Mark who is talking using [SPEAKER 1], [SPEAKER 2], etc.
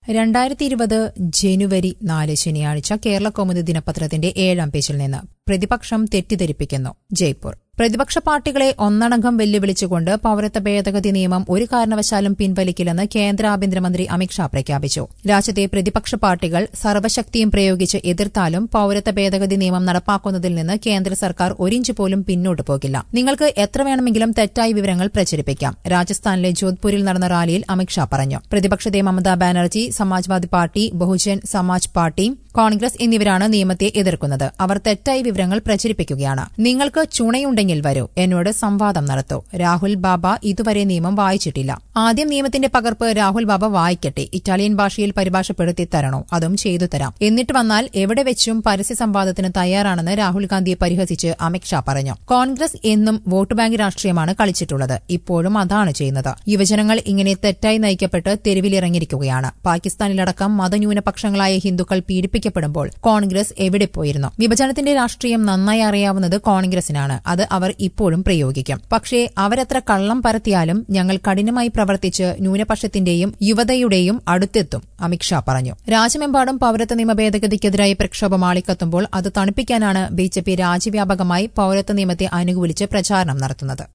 [SPEAKER 1] രണ്ടായിരത്തി ഇരുപത് ജനുവരി നാല് ശനിയാഴ്ച കേരള കൗമുദി ദിനപത്രത്തിന്റെ ഏഴാം പേജിൽ നിന്ന് പ്രതിപക്ഷം തെറ്റിദ്ധരിപ്പിക്കുന്നു ജയ്പൂർ പ്രതിപക്ഷ പാർട്ടികളെ ഒന്നടങ്കം വെല്ലുവിളിച്ചുകൊണ്ട് പൌരത്വ ഭേദഗതി നിയമം ഒരു കാരണവശാലും പിൻവലിക്കില്ലെന്ന് കേന്ദ്ര ആഭ്യന്തരമന്ത്രി അമിത്ഷാ പ്രഖ്യാപിച്ചു രാജ്യത്തെ പ്രതിപക്ഷ പാർട്ടികൾ സർവ്വശക്തിയും പ്രയോഗിച്ച് എതിർത്താലും പൌരത്വ ഭേദഗതി നിയമം നടപ്പാക്കുന്നതിൽ നിന്ന് കേന്ദ്ര സർക്കാർ ഒരിഞ്ച് പോലും പിന്നോട്ട് പോകില്ല നിങ്ങൾക്ക് എത്ര വേണമെങ്കിലും തെറ്റായ വിവരങ്ങൾ പ്രചരിപ്പിക്കാം രാജസ്ഥാനിലെ ജോധ്പൂരിൽ നടന്ന റാലിയിൽ അമിത്ഷാ പറഞ്ഞു പ്രതിപക്ഷത്തെ മമതാ ബാനർജി സമാജ്വാദി പാർട്ടി ബഹുജൻ സമാജ് പാർട്ടി കോൺഗ്രസ് എന്നിവരാണ് നിയമത്തെ എതിർക്കുന്നത് അവർ തെറ്റായ വിവരങ്ങൾ പ്രചരിപ്പിക്കുകയാണ് നിങ്ങൾക്ക് ചുണയുണ്ടെങ്കിൽ വരൂ എന്നോട് സംവാദം നടത്തൂ രാഹുൽ ബാബ ഇതുവരെ നിയമം വായിച്ചിട്ടില്ല ആദ്യം നിയമത്തിന്റെ പകർപ്പ് രാഹുൽ ബാബ വായിക്കട്ടെ ഇറ്റാലിയൻ ഭാഷയിൽ പരിഭാഷപ്പെടുത്തി തരണോ അതും ചെയ്തു തരാം എന്നിട്ട് വന്നാൽ എവിടെ വെച്ചും പരസ്യ സംവാദത്തിന് തയ്യാറാണെന്ന് രാഹുൽ ഗാന്ധിയെ പരിഹസിച്ച് അമിത്ഷാ പറഞ്ഞു കോൺഗ്രസ് എന്നും വോട്ട് ബാങ്ക് രാഷ്ട്രീയമാണ് കളിച്ചിട്ടുള്ളത് ഇപ്പോഴും അതാണ് ചെയ്യുന്നത് യുവജനങ്ങൾ ഇങ്ങനെ തെറ്റായി നയിക്കപ്പെട്ട് തെരുവിലിറങ്ങിയിരിക്കുകയാണ് പാകിസ്ഥാനിലടക്കം മതന്യൂനപക്ഷങ്ങളായ ഹിന്ദുക്കൾ പീഡിപ്പിക്കപ്പെടുമ്പോൾ കോൺഗ്രസ് എവിടെ പോയിരുന്നു വിഭജനത്തിന്റെ രാഷ്ട്രീയം നന്നായി അറിയാവുന്നത് കോൺഗ്രസിനാണ് അത് അവർ ഇപ്പോഴും പ്രയോഗിക്കും പക്ഷേ അവരെത്ര കള്ളം പരത്തിയാലും ഞങ്ങൾ കഠിനമായി പ്രവർത്തിച്ച് ന്യൂനപക്ഷത്തിന്റെയും യുവതയുടെയും അടുത്തെത്തും അമിത്ഷാ പറഞ്ഞു രാജ്യമെമ്പാടും പൌരത്വ നിയമ ഭേദഗതിക്കെതിരായി പ്രക്ഷോഭം ആളിക്കത്തുമ്പോൾ അത് തണുപ്പിക്കാനാണ് ബിജെപി രാജ്യവ്യാപകമായി പൌരത്വ നിയമത്തെ അനുകൂലിച്ച് പ്രചാരണം നടത്തുന്നത്